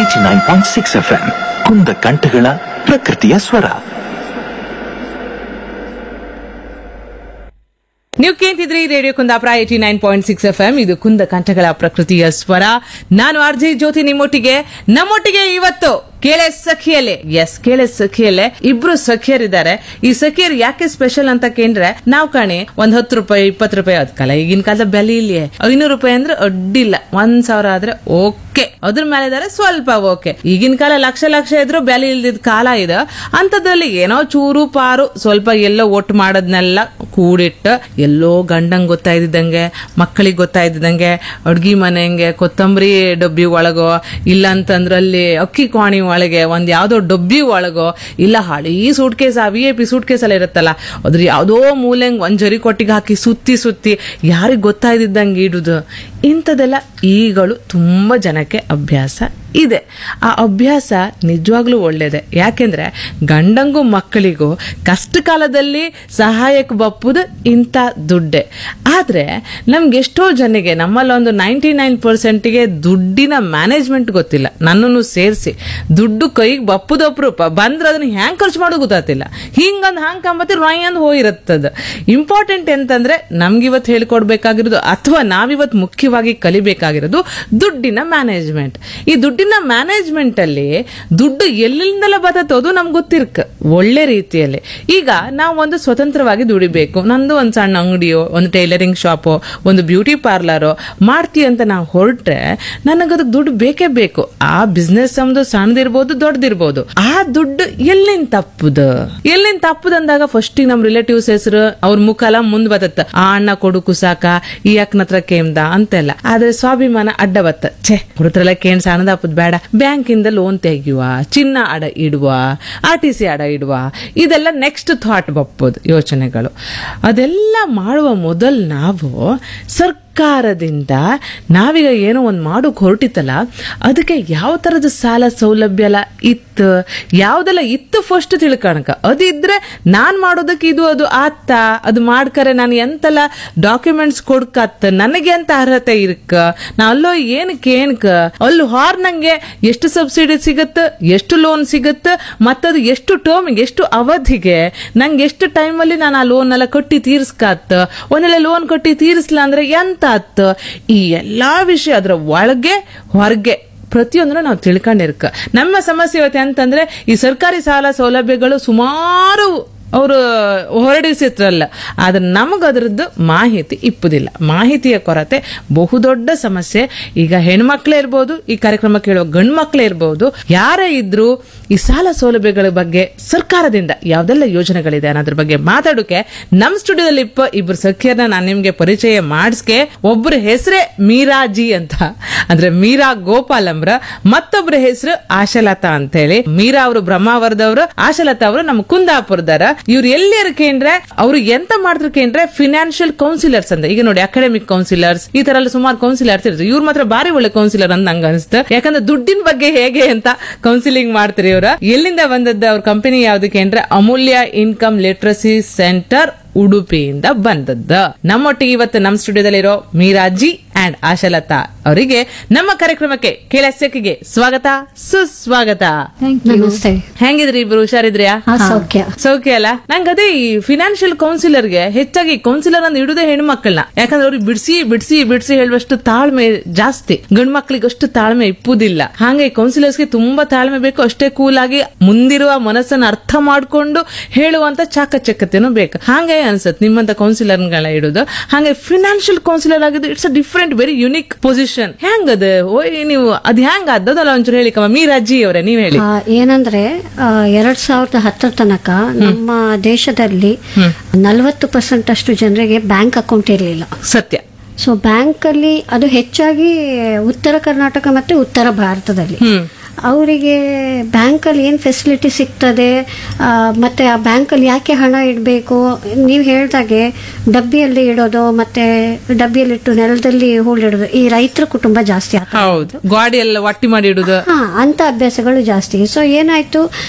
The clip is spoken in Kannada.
ninety nine point six F M ಕುಂದ ಕಂಠಗಳ ಪ್ರಕೃತಿಯ ಸ್ವರ ನೀವು ಕೇಳ್ತಿದ್ರಿ radio Kundapura eighty nine point six F M ಇದು ಕುಂದ ಕಂಠಗಳ ಪ್ರಕೃತಿಯ ಸ್ವರ ನಾನು ಅರ್ಜಿ ಜ್ಯೋತಿ ನಿಮ್ಮೊಟ್ಟಿಗೆ ನಮ್ಮೊಟ್ಟಿಗೆ ಇವತ್ತು ಕೇಳೆ ಸಖಿಯಲ್ಲೇ ಎಸ್ ಕೇಳೆ ಸಖಿಯಲ್ಲೇ ಇಬ್ರು ಸಖಿಯರಿದ್ದಾರೆ ಈ ಸಖಿಯರು ಯಾಕೆ ಸ್ಪೆಷಲ್ ಅಂತ ಕೇಂದ್ರೆ ನಾವು ಕಾಣಿ ಒಂದ್ ಹತ್ತು ರೂಪಾಯಿ ಇಪ್ಪತ್ತು ರೂಪಾಯಿ ಅದಕ್ಕಲ್ಲ ಈಗಿನ ಕಾಲದ ಬೆಲೆ ಇಲ್ಲಿ ಐನೂರು ರೂಪಾಯಿ ಅಂದ್ರೆ ಅಡ್ಡಿಲ್ಲ ಒಂದ್ ಸಾವಿರ ಆದ್ರೆ ಓಕೆ ಅದ್ರ ಮೇಲೆ ಇದಾರೆ ಸ್ವಲ್ಪ ಓಕೆ ಈಗಿನ ಕಾಲ ಲಕ್ಷ ಲಕ್ಷ ಇದ್ರು ಬೆಲೆ ಇಲ್ದಿದ್ ಕಾಲ ಇದೆ ಅಂತದ್ರಲ್ಲಿ ಏನೋ ಚೂರು ಪಾರು ಸ್ವಲ್ಪ ಎಲ್ಲೋ ಒಟ್ಟು ಮಾಡೋದ್ನೆಲ್ಲ ಕೂಡಿಟ್ಟು ಎಲ್ಲೋ ಗಂಡಂಗ್ ಗೊತ್ತಾಯ್ದಿದ್ದಂಗೆ ಮಕ್ಕಳಿಗೆ ಗೊತ್ತಾಯ್ದಿದ್ದಂಗೆ ಅಡ್ಗಿ ಮನೆಂಗೆ ಕೊತ್ತಂಬರಿ ಡಬ್ಬಿ ಒಳಗೋ ಇಲ್ಲ ಅಂತಂದ್ರೆ ಅಲ್ಲಿ ಅಕ್ಕಿ ಕೋಣಿ ಒಳಗೆ ಒಂದ್ ಯಾವ್ದೋ ಡಬ್ಬಿ ಒಳಗೋ ಇಲ್ಲ ಹಳಿ suitcase V I P suitcase ಎಲ್ಲ ಇರುತ್ತಲ್ಲ ಅದ್ರ ಯಾವ್ದೋ ಮೂಲೆಂಗ್ ಒಂದ್ ಜರಿ ಕೊಟ್ಟಿಗೆ ಹಾಕಿ ಸುತ್ತಿ ಸುತ್ತಿ ಯಾರಿಗ್ ಗೊತ್ತಾಯ್ದಿದ್ದಂಗೆ ಇಡುದು ಇಂಥದೆಲ್ಲ ಈಗಳು ತುಂಬಾ ಜನಕ್ಕೆ ಅಭ್ಯಾಸ ಇದೆ ಆ ಅಭ್ಯಾಸ ನಿಜವಾಗ್ಲೂ ಒಳ್ಳೇದೆ ಯಾಕೆಂದ್ರೆ ಗಂಡಂಗೂ ಮಕ್ಕಳಿಗೂ ಕಷ್ಟ ಕಾಲದಲ್ಲಿ ಸಹಾಯಕ್ಕೆ ಬಪ್ಪುದು ಇಂಥ ದುಡ್ಡೆ ಆದ್ರೆ ನಮ್ಗೆ ಎಷ್ಟೋ ಜನಗೆ ನಮ್ಮಲ್ಲಿ ಒಂದು ನೈಂಟಿ ನೈನ್ ಪರ್ಸೆಂಟ್ಗೆ ದುಡ್ಡಿನ ಮ್ಯಾನೇಜ್ಮೆಂಟ್ ಗೊತ್ತಿಲ್ಲ ನನ್ನನ್ನು ಸೇರಿಸಿ ದುಡ್ಡು ಕೈಗೆ ಬಪ್ಪುದು ಅಪರೂಪ ಬಂದ್ರೆ ಅದನ್ನ ಹ್ಯಾಂಗ್ ಖರ್ಚು ಮಾಡೋದು ಗೊತ್ತಾತಿಲ್ಲ ಹಿಂಗಂದ್ ಹಂಗ್ ಕಂಬತ್ತಿ ರಾಯ್ ಅಂದ್ ಹೋಗಿರುತ್ತದ ಇಂಪಾರ್ಟೆಂಟ್ ಎಂತಂದ್ರೆ ನಮ್ಗಿವತ್ತು ಹೇಳ್ಕೊಡ್ಬೇಕಾಗಿರೋದು ಅಥವಾ ನಾವಿವತ್ತು ಮುಖ್ಯವಾಗಿ ಕಲಿಬೇಕಾಗಿರೋದು ದುಡ್ಡಿನ ಮ್ಯಾನೇಜ್ಮೆಂಟ್ ಈ ದುಡ್ಡಿನ ಮ್ಯಾನೇಜ್ಮೆಂಟ್ ಅಲ್ಲಿ ದುಡ್ಡು ಎಲ್ಲಿಂದಲ ಬರ್ತದೋ ನಮ್ಗೆ ಗೊತ್ತಿರ್ಕ ಒಳ್ಳೆ ರೀತಿಯಲ್ಲಿ ಈಗ ನಾವು ಒಂದು ಸ್ವತಂತ್ರವಾಗಿ ದುಡಿಬೇಕು ನಂದು ಒಂದು ಸಣ್ಣ ಅಂಗಡಿಯೋ ಒಂದು ಟೈಲರಿಂಗ್ ಶಾಪೋ ಒಂದು ಬ್ಯೂಟಿ ಪಾರ್ಲರೋ ಮಾಡ್ತೀವಿ ಅಂತ ನಾವು ಹೊರಟ್ರೆ ನನಗದಕ್ಕೆ ದುಡ್ಡು ಬೇಕೇ ಬೇಕು ಆ ಬಿಸ್ನೆಸ್ ನಮ್ದು ಸಣ್ಣದಿರ್ಬೋದು ದೊಡ್ಡದಿರ್ಬೋದು ಆ ದುಡ್ಡು ಎಲ್ಲಿಂದ ತಪ್ಪುದು ಎಲ್ಲಿಂದ ತಪ್ಪುದು ಅಂದಾಗ ಫಸ್ಟ್ ನಮ್ ರಿಲೇಟಿವ್ಸ್ ಹೆಸರು ಅವ್ರ ಮುಖ ಎಲ್ಲ ಮುಂದ್ ಬತ್ತತ್ತ ಆ ಅಣ್ಣ ಕೊಡು ಕುಸಾಕ ಈ ಅಕ್ಕನ ಹತ್ರ ಕೇಮ್ದ ಅಂತೆಲ್ಲ ಆದ್ರೆ ಸ್ವಾಭಿಮಾನ ಅಡ್ಡ ಬತ್ತ ಛೇ ಅವ್ರ ಹತ್ರ ಎಲ್ಲ ಕೇಣ್ ಸಣ್ಣದಪ್ಪದ್ ಬೇಡ ಬ್ಯಾಂಕ್ ಇಂದ ಲೋನ್ ತೆಗಿಯುವ ಚಿನ್ನ ಅಡ ಇಡುವ ಆರ್ ಟಿ ಸಿ ಅಡ ಇಡುವ ಇದೆಲ್ಲ ನೆಕ್ಸ್ಟ್ ಥಾಟ್ ಬಪ್ಪೋದು ಯೋಚನೆಗಳು ಅದೆಲ್ಲ ಮಾಡುವ ಮೊದಲು ನಾವು ಸರ್ಕಾರದಿಂದ ನಾವೀಗ ಏನೋ ಒಂದು ಮಾಡೋಕ್ ಹೊರಟಿತ್ತಲ್ಲ ಅದಕ್ಕೆ ಯಾವ ತರದ ಸಾಲ ಸೌಲಭ್ಯ ಎಲ್ಲ ಇತ್ತು ಯಾವ್ದೆಲ್ಲ ಇತ್ತು ಫಸ್ಟ್ ತಿಳ್ಕಣಕ ಅದಿದ್ರೆ ನಾನ್ ಮಾಡೋದಕ್ಕೆ ಇದು ಅದು ಆತ್ತ ಅದು ಮಾಡ್ಕರೆ ನಾನು ಎಂತೆಲ್ಲ ಡಾಕ್ಯುಮೆಂಟ್ಸ್ ಕೊಡ್ಕತ್ತ ನನಗೆ ಅಂತ ಅರ್ಹತೆ ಇರ್ಕ ನಾ ಅಲ್ಲೋ ಏನಕ್ಕೆ ಏನಕ ಅಲ್ಲಿ ಹಾರ್ ನಂಗೆ ಎಷ್ಟು ಸಬ್ಸಿಡಿ ಸಿಗತ್ತ ಎಷ್ಟು ಲೋನ್ ಸಿಗತ್ತ ಮತ್ತದು ಎಷ್ಟು ಟರ್ಮ್ ಎಷ್ಟು ಅವಧಿಗೆ ನಂಗೆ ಎಷ್ಟು ಟೈಮಲ್ಲಿ ನಾನು ಆ ಲೋನ್ ಎಲ್ಲ ಕಟ್ಟಿ ತೀರ್ಸ್ಕಾತ್ ಒಂದೆಲ್ಲ ಲೋನ್ ಕಟ್ಟಿ ತೀರಿಸ್ಲ ಅಂದ್ರೆ ಎಂತ ಆತ್ ಈ ಎಲ್ಲಾ ವಿಷಯ ಅದ್ರ ಒಳಗೆ ಹೊರಗೆ ಪ್ರತಿಯೊಂದನ್ನು ನಾವು ತಿಳ್ಕೊಂಡಿರ್ಕ ನಮ್ಮ ಸಮಸ್ಯೆ ಇವತ್ತು ಅಂತಂದ್ರೆ ಈ ಸರ್ಕಾರಿ ಸಾಲ ಸೌಲಭ್ಯಗಳು ಸುಮಾರು ಅವರು ಹೊರಡಿಸಿತ್ರಲ್ಲ ಆದ್ರೆ ನಮಗ ಅದರದ್ದು ಮಾಹಿತಿ ಇಪ್ಪುದಿಲ್ಲ ಮಾಹಿತಿಯ ಕೊರತೆ ಬಹುದೊಡ್ಡ ಸಮಸ್ಯೆ ಈಗ ಹೆಣ್ಮಕ್ಳೇ ಇರ್ಬೋದು ಈ ಕಾರ್ಯಕ್ರಮ ಕೇಳುವ ಗಂಡು ಮಕ್ಳೇ ಇರ್ಬೋದು ಯಾರೇ ಇದ್ರು ಈ ಸಾಲ ಸೌಲಭ್ಯಗಳ ಬಗ್ಗೆ ಸರ್ಕಾರದಿಂದ ಯಾವ್ದೆಲ್ಲ ಯೋಜನೆಗಳಿದೆ ಅನ್ನೋದ್ರ ಬಗ್ಗೆ ಮಾತಾಡೋಕೆ ನಮ್ ಸ್ಟುಡಿಯೋದಲ್ಲಿ ಇಪ್ಪ ಇಬ್ರು ಸಖಿಯರನ್ನ ನಾನು ನಿಮ್ಗೆ ಪರಿಚಯ ಮಾಡಿಸ್ಕೆ ಒಬ್ಬರ ಹೆಸರೇ ಮೀರಾಜಿ ಅಂತ ಅಂದ್ರೆ ಮೀರಾ ಗೋಪಾಲ್ ಅಂಬ್ರ ಮತ್ತೊಬ್ಬರ ಹೆಸರು ಆಶಲತಾ ಅಂತ ಹೇಳಿ ಮೀರಾ ಅವರು ಬ್ರಹ್ಮಾವರದವರು ಆಶಲತಾ ಅವರು ನಮ್ಮ ಕುಂದಾಪುರದರ ಇವ್ರು ಎಲ್ಲಿ ಇರ್ಕೇಂದ್ರೆ ಅವ್ರು ಎಂತ ಮಾಡ್ತಾರೆ ಕೇಂದ್ರೆ ಫಿನಾನ್ಷಿಯಲ್ ಕೌನ್ಸಿಲರ್ಸ್ ಅಂತ ಈಗ ನೋಡಿ ಅಕಾಡೆಮಿಕ್ ಕೌನ್ಸಿಲರ್ಸ್ ಈ ತರ ಎಲ್ಲ ಸುಮಾರು ಕೌನ್ಸಿಲರ್ಸ್ ಇರ್ತಾರೆ ಇವ್ರು ಮಾತ್ರ ಬಾರಿ ಒಳ್ಳೆ ಕೌನ್ಸಿಲರ್ ಅಂತ ನಂಗೆ ಅನಿಸ್ತು ಯಾಕಂದ್ರೆ ದುಡ್ಡಿನ ಬಗ್ಗೆ ಹೇಗೆ ಅಂತ ಕೌನ್ಸಿಲಿಂಗ್ ಮಾಡ್ತಾರೆ ಇವ್ರ ಎಲ್ಲಿಂದ ಬಂದದ್ದು ಅವ್ರ ಕಂಪನಿ ಯಾವ್ದಕ್ಕೆ ಅಂದ್ರೆ ಅಮೂಲ್ಯ ಇನ್ಕಮ್ ಲಿಟ್ರಸಿ ಸೆಂಟರ್ ಉಡುಪಿಯಿಂದ ಬಂದದ್ದ ನಮ್ಮೊಟ್ಟಿಗೆ ಇವತ್ತು ನಮ್ಮ ಸ್ಟುಡಿಯೋದಲ್ಲಿರೋ ಮೀರಾಜಿ ಅಂಡ್ ಆಶಲತಾ ಅವರಿಗೆ ನಮ್ಮ ಕಾರ್ಯಕ್ರಮಕ್ಕೆ ಕೇಳಸಕ್ಕಿಗೆ ಸ್ವಾಗತ ಸುಸ್ವಾಗತ ನಮಸ್ತೆ ಹೆಂಗಿದ್ರಿ ಇಬ್ರು ಹುಷಾರಿದ್ರ್ಯಾ ಹಾ ಸೌಖ್ಯ ಸೌಖ್ಯ ಅಲ್ಲ ನಂಗೆ ಅದೇ ಈ ಫಿನಾನ್ಷಿಯಲ್ ಕೌನ್ಸಿಲರ್ಗೆ ಹೆಚ್ಚಾಗಿ ಕೌನ್ಸಿಲರ್ ಅಂತ ಇಡುದೇ ಹೆಣ್ಮಕ್ಳನ್ನ ಯಾಕಂದ್ರೆ ಅವ್ರಿಗೆ ಬಿಡಿಸಿ ಬಿಡಿಸಿ ಬಿಡಿಸಿ ಹೇಳುವಷ್ಟು ತಾಳ್ಮೆ ಜಾಸ್ತಿ ಗಂಡ್ ಮಕ್ಳಿಗೆ ಅಷ್ಟು ತಾಳ್ಮೆ ಇಪ್ಪುದಿಲ್ಲ ಹಾಗೆ ಕೌನ್ಸಿಲರ್ಸ್ಗೆ ತುಂಬಾ ತಾಳ್ಮೆ ಬೇಕು ಅಷ್ಟೇ ಕೂಲ್ ಆಗಿ ಮುಂದಿರುವ ಮನಸ್ಸನ್ನ ಅರ್ಥ ಮಾಡ್ಕೊಂಡು ಹೇಳುವಂತ ಚಾಕಚಕ್ಯತೆನೂ ಬೇಕು ಹಾಗೆ ಅನ್ಸತ್ ನಿಮ್ಮಂತ ಕೌನ್ಸಿಲರ್ಗಳ ಇಡುದು ಹಾಗೆ ಫಿನಾನ್ಷಿಯಲ್ ಕೌನ್ಸಿಲರ್ ಆಗಿದ್ದು it's a different very unique position ಹೆಂಗದ ಓಯ್ ನೀವು ಅದ್ ಹೆಂಗ ಅದಲ್ಲ ಒಂಚೂರು ಹೇಳಿಕಮ್ಮ ಮೀರಾಜಿ ಅವರೇ ನೀವ್ ಹೇಳಿ ಆ, ಏನಂದ್ರೆ ಆ, ಎರಡ್ ಸಾವಿರದ ಹತ್ತರ ತನಕ ನಮ್ಮ ದೇಶದಲ್ಲಿ ನಲವತ್ತು ಪರ್ಸೆಂಟ್ ಅಷ್ಟು ಜನರಿಗೆ ಬ್ಯಾಂಕ್ ಅಕೌಂಟ್ ಇರಲಿಲ್ಲ ಸತ್ಯ ಸೊ ಬ್ಯಾಂಕ್ ಅಲ್ಲಿ ಅದು ಹೆಚ್ಚಾಗಿ ಉತ್ತರ ಕರ್ನಾಟಕ ಮತ್ತೆ ಉತ್ತರ ಭಾರತದಲ್ಲಿ ಅವರಿಗೆ ಬ್ಯಾಂಕಲ್ಲಿ ಏನು ಫೆಸಿಲಿಟಿ ಸಿಗ್ತದೆ ಆ, ಮತ್ತೆ ಆ ಬ್ಯಾಂಕಲ್ಲಿ ಯಾಕೆ ಹಣ ಇಡಬೇಕು ನೀವು ಹೇಳ್ದಾಗೆ ಡಬ್ಬಿಯಲ್ಲಿ ಇಡೋದು ಮತ್ತೆ ಡಬ್ಬಿಯಲ್ಲಿಟ್ಟು ನೆಲದಲ್ಲಿ ಹೂಳಿಡೋದು ಈ ರೈತರ ಕುಟುಂಬ ಜಾಸ್ತಿ ಆಗ್ತದೆ ಹೌದು ಗಾಡಿ ಎಲ್ಲ ಒಟ್ಟಿ ಮಾಡಿ ಇಡುದು ಹಾ ಅಂತ ಅಭ್ಯಾಸಗಳು ಜಾಸ್ತಿ ಸೊ ಏನಾಯ್ತು